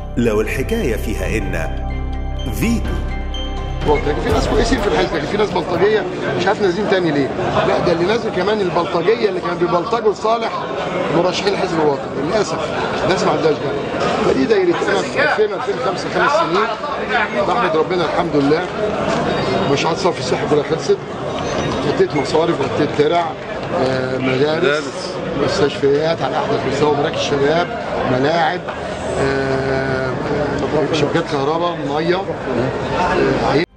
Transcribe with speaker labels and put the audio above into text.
Speaker 1: لو الحكاية فيها إن فيتو
Speaker 2: بلطجي في ناس كويسين في الحزب لكن في ناس بلطجيه مش عارف نازلين تاني ليه لا ده اللي نازل كمان البلطجيه اللي كانوا بيبلطجوا لصالح مرشحين الحزب الوطني للاسف الناس ما عندهاش جهل فدي دايره انا في 2000 2005 خمس سنين بحمد ربنا الحمد لله مشروعات صرف الصحي كلها خلصت غطيت مصارف غطيت ترع آه، مدارس مستشفيات على احدث مستوى مراكز شباب ملاعب آه، آه، شبكات كهرباء ميه آه،